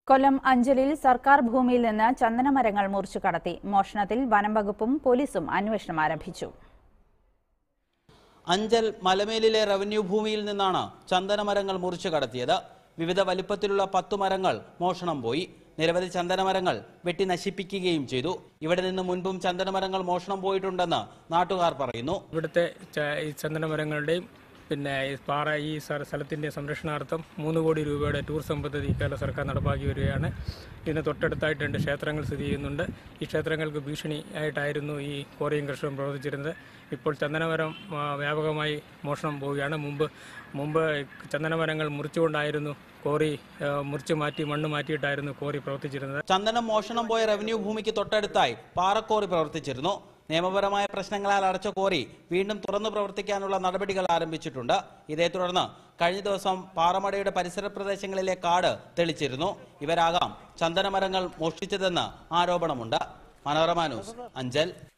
കൊല്ലം അഞ്ചലിൽ സർക്കാർ ഭൂമിയിൽ നിന്ന് ചന്ദനമരങ്ങൾ മുറിച്ചു കടത്തി മോഷണത്തിൽ വനം വകുപ്പും പോലീസും അന്വേഷണം ആരംഭിച്ചു അഞ്ചൽ മലമേലിലെ റവന്യൂ ഭൂമിയിൽ നിന്നാണ് ചന്ദനമരങ്ങൾ മുറിച്ചു കടത്തിയത് വിവിധ വലിപ്പത്തിലുള്ള പത്തു മരങ്ങൾ മോഷണം പോയി നിരവധി ചന്ദനമരങ്ങൾ വെട്ടി നശിപ്പിക്കുകയും ചെയ്തു ഇവിടെ നിന്ന് മുൻപും ചന്ദനമരങ്ങൾ മോഷണം പോയിട്ടുണ്ടെന്ന് നാട്ടുകാർ പറയുന്നു ഇവിടുത്തെ ച- ഈ ചന്ദനമരങ്ങളുടെയും പിന്നെ ഈ പാറ ഈ സ്ഥ- സ്ഥലത്തിൻ്റെ സംരക്ഷണാർത്ഥം മൂന്ന് കോടി രൂപയുടെ ടൂറിസം പദ്ധതി കേരള സർക്കാർ നടപ്പാക്കി വരികയാണ് ഇതിന് തൊട്ടടുത്തായിട്ട് രണ്ട് ക്ഷേത്രങ്ങൾ സ്ഥിതി ചെയ്യുന്നുണ്ട് ഈ ക്ഷേത്രങ്ങൾക്ക് ഭീഷണി ആയിട്ടായിരുന്നു ഈ കോറിയും കൃഷ്ണവും പ്രവർത്തിച്ചിരുന്നത് ഇപ്പോൾ ചന്ദനമരം ആ, വ്യാപകമായി മോഷണം പോവുകയാണ് മുമ്പ് മുമ്പ് ചന്ദനമരങ്ങൾ മുറിച്ചുകൊണ്ടായിരുന്നു കോറി ആ, മുറിച്ച് മാറ്റി മണ്ണ് മാറ്റിയിട്ടായിരുന്നു കോറി പ്രവർത്തിച്ചിരുന്നത് ചന്ദനം മോഷണം പോയ റവന്യൂ ഭൂമിക്ക് തൊട്ടടുത്തായി പാറക്കോറി പ്രവർത്തിച്ചിരുന്നു നിയമപരമായ പ്രശ്നങ്ങളാൽ അടച്ച കോറി വീണ്ടും തുറന്നു പ്രവർത്തിക്കാനുള്ള നടപടികൾ ആരംഭിച്ചിട്ടുണ്ട് ഇതേ തുടർന്ന് കഴിഞ്ഞ ദിവസം പാറമടയുടെ പരിസര പ്രദേശങ്ങളിലെ കാട് തെളിച്ചിരുന്നു ഇവരാകാം ചന്ദനമരങ്ങൾ മോഷ്ടിച്ചതെന്ന് ആരോപണമുണ്ട് മനോരമ ന്യൂസ് അഞ്ചൽ